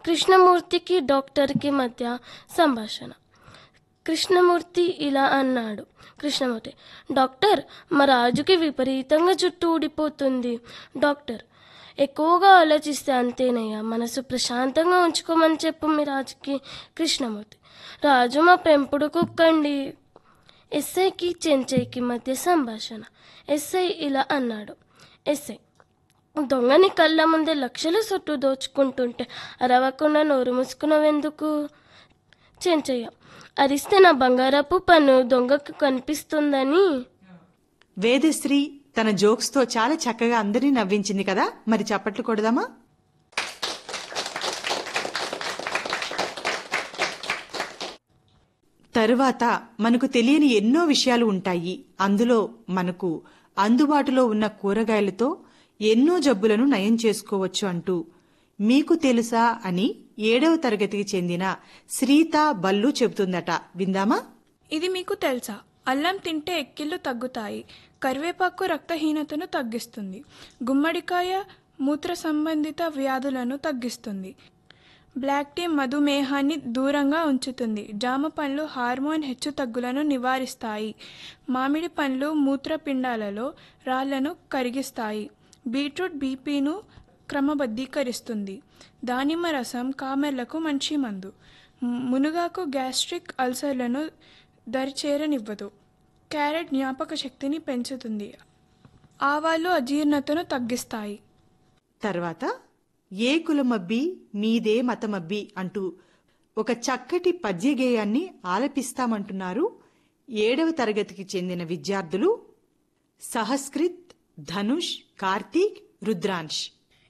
కృష్ణమూర్తికి డాక్టర్కి మధ్య సంభాషణ కృష్ణమూర్తి ఇలా అన్నాడు కృష్ణమూర్తి డాక్టర్ మా రాజుకి విపరీతంగా జుట్టు ఊడిపోతుంది డాక్టర్ ఎక్కువగా ఆలోచిస్తే అంతేనయ్యా మనసు ప్రశాంతంగా ఉంచుకోమని చెప్పు మీ రాజుకి కృష్ణమూర్తి రాజు మా పెంపుడు కుక్కండి ఎస్ఐకి చెంచైకి మధ్య సంభాషణ ఎస్ఐ ఇలా అన్నాడు ఎస్ఐ దొంగని కళ్ళ ముందే లక్షల సొట్టు దోచుకుంటుంటే అరవకుండా నోరు మూసుకున్నావెందుకు చెంచయ్య అరిస్తే నా బంగారపు పన్ను దొంగకు కనిపిస్తుందని వేదశ్రీ తన జోక్స్తో చాలా చక్కగా అందరినీ నవ్వించింది కదా మరి చప్పట్లు కొడదామా తరువాత మనకు తెలియని ఎన్నో విషయాలు ఉంటాయి అందులో మనకు అందుబాటులో ఉన్న కూరగాయలతో ఎన్నో జబ్బులను నయం చేసుకోవచ్చు అంటూ మీకు తెలుసా అని ఏడవ తరగతికి చెందిన శ్రీత బల్లు చెబుతుందట విందామా ఇది మీకు తెలుసా అల్లం తింటే ఎక్కిళ్ళు తగ్గుతాయి కరివేపాకు రక్తహీనతను తగ్గిస్తుంది గుమ్మడికాయ మూత్ర సంబంధిత వ్యాధులను తగ్గిస్తుంది బ్లాక్ టీ మధుమేహాన్ని దూరంగా ఉంచుతుంది జామ పండ్లు హార్మోన్ హెచ్చుతగ్గులను నివారిస్తాయి మామిడి పండ్లు మూత్రపిండాలలో రాళ్లను కరిగిస్తాయి బీట్రూట్ బీపీను క్రమబద్ధీకరిస్తుంది దానిమ్మ రసం కామెర్లకు మంచి మందు ము- మునగాకు గ్యాస్ట్రిక్ అల్సర్లను దరిచేరనివ్వదు క్యారెట్ జ్ఞాపక శక్తిని పెంచుతుంది ఆవాలు అజీర్ణతను తగ్గిస్తాయి తర్వాత ఏ కులమబ్బి మీదే మతమబ్బి అంటూ ఒక చక్కటి పద్యగేయాన్ని ఆలపిస్తామంటున్నారు ఏడవ తరగతికి చెందిన విద్యార్థులు సహస్కృత్ ధనుష్ కార్తీక్ రుద్రాంశ్